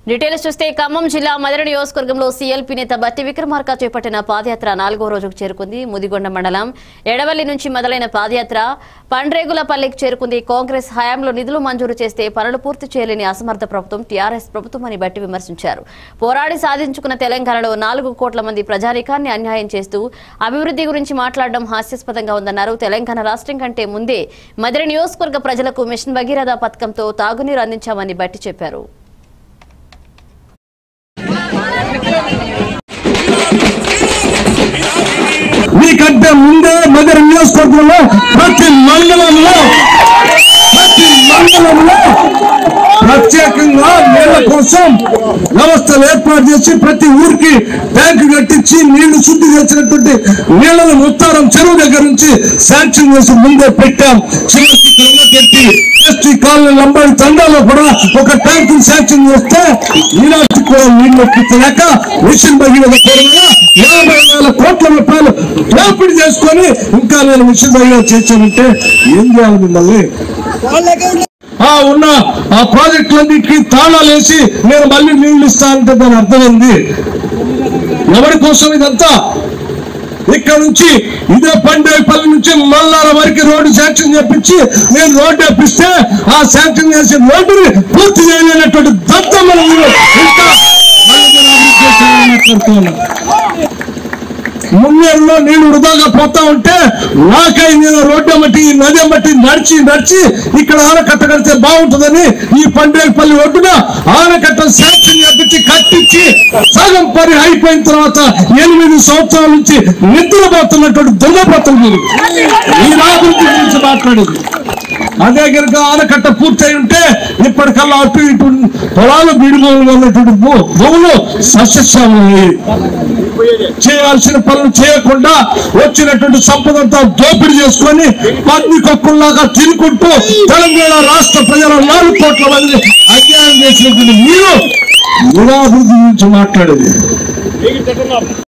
Details చూస్తే ఖమ్మం జిల్లా మదన నియోజకవర్గంలో సీఎల్పీ నేత బట్టి విక్రమార్క చేపట్టిన పాదయాత్ర నాలుగో రోజుకు చేరుకుంది ముదిగొండ మండలం ఎడవల్లి నుంచి మొదలైన పాదయాత్ర పండ్రేగులపల్లికి చేరుకుంది కాంగ్రెస్ హయాంలో నిధులు మంజూరు చేస్తే పనులు పూర్తి చేయలేని అసమర్థ ప్రభుత్వం టీఆర్ఎస్ ప్రభుత్వం అని బట్టి విమర్శించారు పోరాడి సాధించుకున్న తెలంగాణలో నాలుగు కోట్ల మంది ప్రజానికాన్ని అన్యాయం చేస్తూ అభివృద్ధి గురించి మాట్లాడడం హాస్యాస్పదంగా ఉందన్నారు తెలంగాణ రాష్ట్రం కంటే ముందే మదన నియోజకవర్గ ప్రజలకు మిషన్ భగీరథ పథకంతో తాగునీరు అందించామని బట్టి చెప్పారు మీకంటే ముందే మదర్ నియోజకవర్గంలో ప్రతి మండలంలో ప్రతి మండలంలో ప్రత్యేకంగా నీళ్ల కోసం వ్యవస్థలు ఏర్పాటు చేసి ప్రతి ఊరికి ట్యాంకు కట్టించి నీళ్లు శుద్ధి చేసినటువంటి నీళ్లను ముత్తారం చెరువు దగ్గర నుంచి శాంక్షన్ చేసి ముందే పెట్టాం చివరికి పెట్టి ఎస్టీ కాలనీ లంబాడి తండాలో కూడా ఒక ట్యాంకు శాంక్షన్ చేస్తే ఈనాటికి కూడా నీళ్లు ఎక్కించలేక మిషన్ భగీరథ పూర్వంగా యాభై వేల కోట్ల రూపాయలు దోపిడీ చేసుకొని ఇంకా నేను మిషన్ భగీరథ చేశానంటే ఏం చేయాలి మిమ్మల్ని ఆ ఉన్న ఆ ప్రాజెక్టులన్నిటికీ తాళాలు వేసి నేను మళ్ళీ నీళ్లు ఇస్తానంటే దాని అర్థమైంది ఎవరి కోసం ఇదంతా ఇక్కడ నుంచి ఇదే పండేపల్లి నుంచి మల్లార వరకు రోడ్డు శాంక్షన్ చేపించి నేను రోడ్డు వేపిస్తే ఆ శాంక్షన్ చేసిన రోడ్డుని పూర్తి చేయలేనటువంటి దత్తమ్మలు మీరు ఇంకా మళ్ళీ నేను అభివృద్ధి చేస్తానని మాట్లాడుతున్నాను. మున్నేరులో నీళ్లు వృధాగా పోతా ఉంటే నాకై నేను రోడ్డు బట్టి ఈ నది బట్టి నడిచి నడిచి ఇక్కడ ఆనకట్ట కడితే బాగుంటుందని ఈ పండేపల్లి ఒడ్డున ఆనకట్ట శాంక్షన్ చేపించి కట్టించి సగం పని అయిపోయిన తర్వాత ఎనిమిది సంవత్సరాల నుంచి నిద్రపోతున్నటువంటి దుర్గపోతులు మీరు ఈ అభివృద్ధి గురించి మాట్లాడేది అదే కనుక ఆనకట్ట పూర్తయి ఉంటే ఇప్పటికల్లా అటు ఇటు పొలాలు బీడుమూలు ఉన్నటువంటి భూ- భూములు సస్యశ్యామలు చేయాల్సిన పనులు చేయకుండా వచ్చినటువంటి సంపదంతా దోపిడీ చేసుకొని పత్ని కొక్కుల్లాగా తినుకుంటూ తెలంగాణ రాష్ట్ర ప్రజల నాలుగు కోట్ల మంది అన్యాయం చేసినటువంటి మీరు నిరాభివృద్ధి గురించి మాట్లాడేది